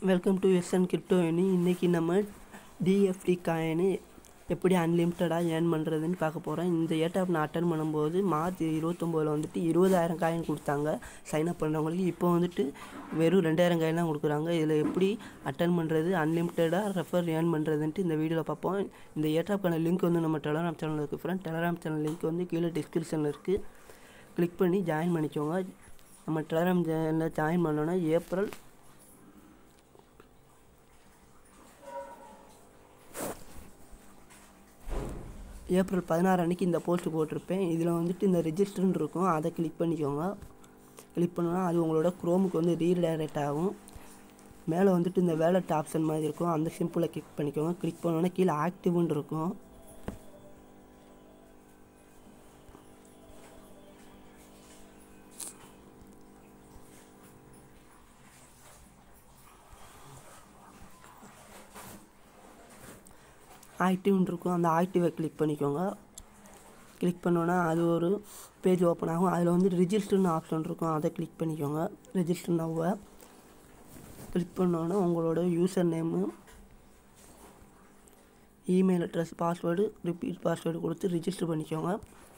welcome to SN crypto இனி இன்றைக்கி நம்ம டிஎஃப்டி காயினு எப்படி அன்லிமிட்டடாக ஏர்ன் பண்ணுறதுன்னு பார்க்க போகிறோம் இந்த ஏட்டாப் நான் அட்டன் பண்ணும்போது மார்ச் இருபத்தொம்போதில் வந்துட்டு இருபதாயிரம் காயின் கொடுத்தாங்க சைன் அப் பண்ணுறவங்களுக்கு இப்போ வந்துட்டு வெறும் ரெண்டாயிரம் காயின் தான் கொடுக்குறாங்க இதில் எப்படி அட்டன் பண்ணுறது அன்லிமிட்டடாக ரெஃபர் ஏர்ன் பண்ணுறதுன்ட்டு இந்த வீடியோவில் பார்ப்போம் இந்த ஏட்டாப்க்கான லிங்க் வந்து நம்ம டெலகிராம் சேனலில் இருக்குது ஃப்ரெண்ட் டெலகிராம் சேனல் லிங்க் வந்து கீழே டிஸ்கிரிப்ஷனில் இருக்குது கிளிக் பண்ணி ஜாயின் பண்ணிக்கோங்க நம்ம டெலகிராம் சேனலில் ஜாயின் பண்ணோன்னா ஏப்ரல் ஏப்ரல் பதினாறு அன்றைக்கி இந்த போஸ்ட் போட்டிருப்பேன் இதில் வந்துட்டு இந்த ரெஜிஸ்டர்னு இருக்கும் அதை கிளிக் பண்ணிக்கோங்க கிளிக் பண்ணோன்னா அது உங்களோட குரோமுக்கு வந்து ரீடைரக்ட் ஆகும் மேலே வந்துட்டு இந்த வேலட் ஆப்ஷன் மாதிரி இருக்கும் அந்த சிம்பிளை கிளிக் பண்ணிக்கோங்க கிளிக் பண்ணோன்னா கீழே ஆக்டிவ்னு இருக்கும் ஆக்டிவ்னு இருக்கும் அந்த ஆக்டிவை கிளிக் பண்ணிக்கோங்க கிளிக் பண்ணோன்னா அது ஒரு பேஜ் ஓப்பன் ஆகும் அதில் வந்து ரிஜிஸ்டர்னு ஆப்ஷன் இருக்கும் அதை கிளிக் பண்ணிக்கோங்க ரிஜிஸ்டர் நவ்வை கிளிக் பண்ணோன்னா உங்களோட user name email address password repeat password கொடுத்து ரிஜிஸ்டர் பண்ணிக்கோங்க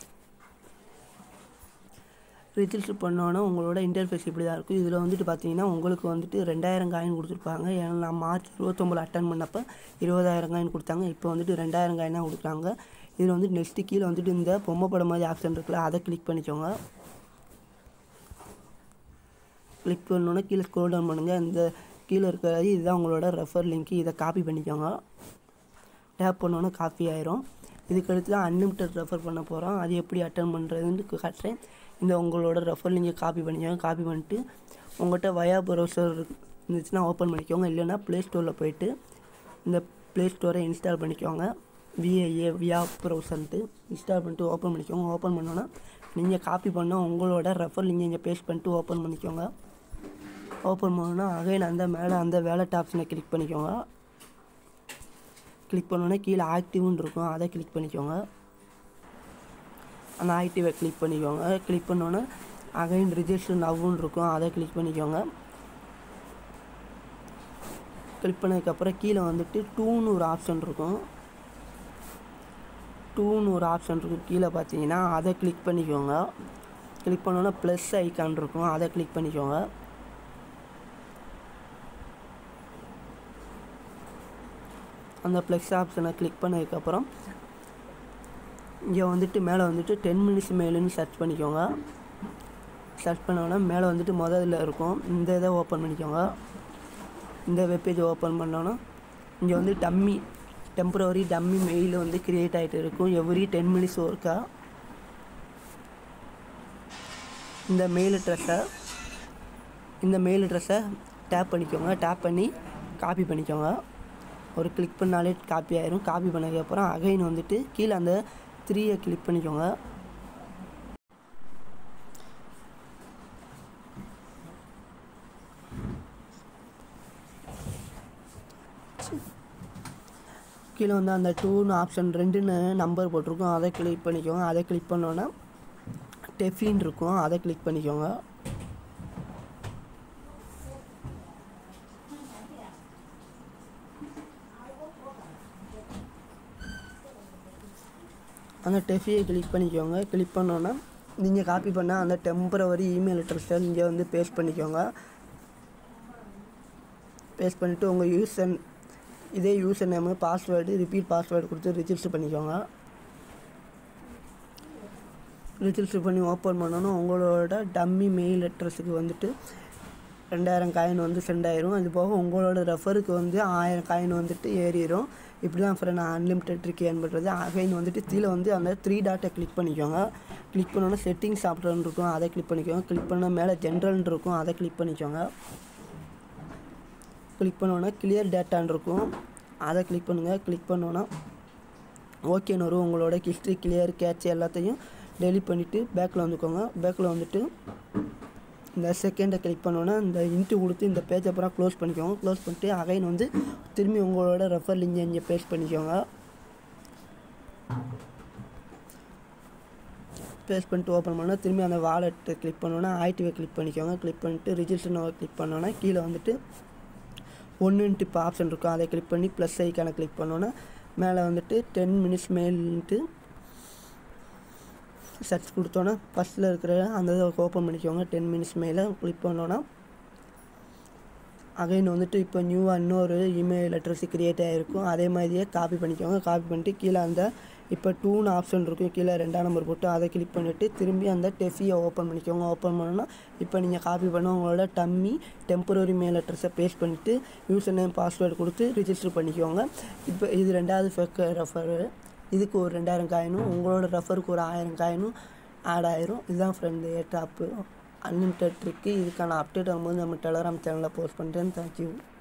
ரிஜிஸ்டர் பண்ணோன்னா உங்களோட இன்டர்ஃபேஸ் இப்படி தான் இருக்கும் இதில் வந்துட்டு பார்த்தீங்கன்னா உங்களுக்கு வந்துட்டு ரெண்டாயிரம் காயின் கொடுத்துருப்பாங்க ஏன்னா நான் மார்ச் இருபத்தொம்பது அட்டன் பண்ணப்போ இருபதாயிரம் காயின் கொடுத்தாங்க இப்போ வந்துட்டு ரெண்டாயிரம் காயின் தான் கொடுக்குறாங்க இதில் வந்து நெக்ஸ்ட்டு கீழே வந்துட்டு இந்த பொம்மை படம் மாதிரி ஆப்ஷன் இருக்குல்ல அதை கிளிக் பண்ணிக்கோங்க கிளிக் பண்ணோன்னே கீழே ஸ்க்ரோல் டவுன் பண்ணுங்கள் இந்த கீழே இருக்கிறது இதுதான் உங்களோட ரெஃபர் லிங்க்கு இதை காப்பி பண்ணிக்கோங்க டேப் பண்ணோன்னே காப்பி ஆயிரும் இதுக்கடுத்து தான் அன்லிமிட்டட் ரெஃபர் பண்ண போகிறோம் அது எப்படி அட்டன் பண்ணுறதுன்னு காட்டுறேன் இந்த உங்களோட ரெஃபர் லிங்கை காப்பி பண்ணிக்கோங்க காப்பி பண்ணிட்டு உங்கள்கிட்ட வயா ப்ரௌசர் இருந்துச்சுன்னா ஓப்பன் பண்ணிக்கோங்க இல்லைன்னா ப்ளே ஸ்டோரில் போயிட்டு இந்த ப்ளே ஸ்டோரை இன்ஸ்டால் பண்ணிக்கோங்க விஏஏ வியா ப்ரௌசர்ன்ட்டு இன்ஸ்டால் பண்ணிட்டு ஓப்பன் பண்ணிக்கோங்க ஓப்பன் பண்ணோன்னா நீங்கள் காப்பி பண்ணால் உங்களோட ரெஃபர் லிங்கை இங்கே பேஸ்ட் பண்ணிட்டு ஓப்பன் பண்ணிக்கோங்க ஓப்பன் பண்ணோன்னா அகைன் அந்த மேலே அந்த வேலட் ஆப்ஷனை கிளிக் பண்ணிக்கோங்க கிளிக் பண்ணோன்னே கீழே ஆக்டிவ்னு இருக்கும் அதை கிளிக் பண்ணிக்கோங்க அந்த ஆக்டிவை கிளிக் பண்ணிக்கோங்க கிளிக் பண்ணோன்னே அகைன் ரிஜிஸ்டர் நவ்வுன்னு இருக்கும் அதை கிளிக் பண்ணிக்கோங்க கிளிக் பண்ணதுக்கப்புறம் கீழே வந்துட்டு டூன்னு ஒரு ஆப்ஷன் இருக்கும் டூன்னு ஒரு ஆப்ஷன் இருக்கும் கீழே பார்த்தீங்கன்னா அதை கிளிக் பண்ணிக்கோங்க கிளிக் பண்ணோன்னா ப்ளஸ் ஐக்கான் இருக்கும் அதை கிளிக் பண்ணிக்கோங்க அந்த ப்ளஸ் ஆப்ஷனை கிளிக் பண்ணதுக்கப்புறம் இங்கே வந்துட்டு மேலே வந்துட்டு டென் மினிட்ஸ் மேலுன்னு சர்ச் பண்ணிக்கோங்க சர்ச் பண்ணோன்னா மேலே வந்துட்டு முதல்ல இருக்கும் இந்த இதை ஓப்பன் பண்ணிக்கோங்க இந்த வெப்பேஜ் ஓப்பன் பண்ணோன்னா இங்கே வந்து டம்மி டெம்பரவரி டம்மி மெயில் வந்து க்ரியேட் ஆகிட்டு இருக்கும் எவ்ரி டென் மினிட்ஸ் ஒர்க்கா இந்த மெயில் அட்ரஸை இந்த மெயில் அட்ரஸை டேப் பண்ணிக்கோங்க டேப் பண்ணி காப்பி பண்ணிக்கோங்க ஒரு கிளிக் பண்ணாலே காப்பி ஆயிரும் காப்பி பண்ணதுக்கப்புறம் அகைன் வந்துட்டு கீழே அந்த த்ரீயை கிளிக் பண்ணிக்கோங்க கீழே வந்து அந்த டூன்னு ஆப்ஷன் ரெண்டுன்னு நம்பர் போட்டிருக்கோம் அதை கிளிக் பண்ணிக்கோங்க அதை கிளிக் பண்ணோன்னா டெஃபின் இருக்கும் அதை கிளிக் பண்ணிக்கோங்க அந்த டெஃபியை கிளிக் பண்ணிக்கோங்க கிளிக் பண்ணோன்னா நீங்கள் காப்பி பண்ணால் அந்த டெம்பரவரி இமெயில் அட்ரஸை இங்கே வந்து பேஸ்ட் பண்ணிக்கோங்க பேஸ்ட் பண்ணிவிட்டு உங்கள் யூசர் இதே user name password repeat password கொடுத்து ரிஜிஸ்டர் பண்ணிக்கோங்க ரிஜிஸ்டர் பண்ணி ஓப்பன் பண்ணோன்னா உங்களோட டம்மி மெயில் அட்ரஸுக்கு வந்துட்டு ரெண்டாயிரம் காயின் வந்து சென்ட் ஆயிரும் அது போக உங்களோட ரெஃபருக்கு வந்து ஆயிரம் காயின் வந்துட்டு ஏறிடும் இப்படி தான் ஃப்ரெண்ட் நான் அன்லிமிட்டட் ட்ரிக் ஏன் பண்ணுறது அகைன் வந்துட்டு கீழே வந்து அந்த த்ரீ டாட்டை கிளிக் பண்ணிக்கோங்க கிளிக் பண்ணோன்னா செட்டிங்ஸ் ஆப்ஷன் இருக்கும் அதை கிளிக் பண்ணிக்கோங்க கிளிக் பண்ணால் மேலே ஜென்ரல்னு இருக்கும் அதை கிளிக் பண்ணிக்கோங்க கிளிக் பண்ணோன்னா கிளியர் டேட்டான்னு இருக்கும் அதை கிளிக் பண்ணுங்கள் கிளிக் பண்ணோன்னா ஓகேன்னு வரும் உங்களோட ஹிஸ்ட்ரி கிளியர் கேட்ச் எல்லாத்தையும் டெலிட் பண்ணிவிட்டு பேக்கில் வந்துக்கோங்க பேக்கில் வந்துட்டு இந்த செகண்டை கிளிக் பண்ணோன்னா இந்த இன்ட்டு கொடுத்து இந்த பேஜ் அப்புறம் க்ளோஸ் பண்ணிக்கோங்க க்ளோஸ் பண்ணிட்டு அகைன் வந்து திரும்பி உங்களோட ரெஃபர் லிங்கை இங்கே பேஸ்ட் பண்ணிக்கோங்க பேஸ்ட் பண்ணிட்டு ஓப்பன் பண்ணால் திரும்பி அந்த வாலெட்டை கிளிக் பண்ணோன்னா ஆக்டிவை கிளிக் பண்ணிக்கோங்க கிளிக் பண்ணிவிட்டு ரிஜிஸ்டர் நோவை கிளிக் பண்ணோன்னா கீழே வந்துட்டு ஒன்றுன்ட்டு இப்போ ஆப்ஷன் இருக்கும் அதை கிளிக் பண்ணி ப்ளஸ் ஐக்கான கிளிக் பண்ணோன்னா மேலே வந்துட்டு டென் மினிட்ஸ் மேல்ன்ட்டு சர்ச் கொடுத்தோன்னா ஃபஸ்ட்டில் இருக்கிற அந்த இதை ஓப்பன் பண்ணிக்கோங்க டென் மினிட்ஸ் மேலே கிளிக் பண்ணோன்னா அகைன் வந்துட்டு இப்போ நியூவாக இன்னொரு இமெயில் அட்ரஸ் க்ரியேட் ஆகிருக்கும் அதே மாதிரியே காப்பி பண்ணிக்கோங்க காப்பி பண்ணிட்டு கீழே அந்த இப்போ டூன்னு ஆப்ஷன் இருக்கும் கீழே ரெண்டாம் நம்பர் போட்டு அதை கிளிக் பண்ணிவிட்டு திரும்பி அந்த டெஃபியை ஓப்பன் பண்ணிக்கோங்க ஓப்பன் பண்ணோன்னா இப்போ நீங்கள் காப்பி பண்ண உங்களோட டம்மி டெம்பரரி மெயில் அட்ரஸை பேஸ்ட் பண்ணிவிட்டு யூசர் நேம் பாஸ்வேர்டு கொடுத்து ரிஜிஸ்டர் பண்ணிக்கோங்க இப்போ இது ரெண்டாவது ஃபேக் ரெஃபரு இதுக்கு ஒரு ரெண்டாயிரம் காயினும் உங்களோட ரெஃபருக்கு ஒரு ஆயிரம் காயினும் ஆட் ஆயிரும் இதுதான் ஃப்ரெண்டு ஏ டாப்பு அன்லிமிட்டட் ட்ரிக்கு இதுக்கான அப்டேட் வரும்போது நம்ம டெலகிராம் சேனலில் போஸ்ட் பண்ணுறேன் தேங்க்யூ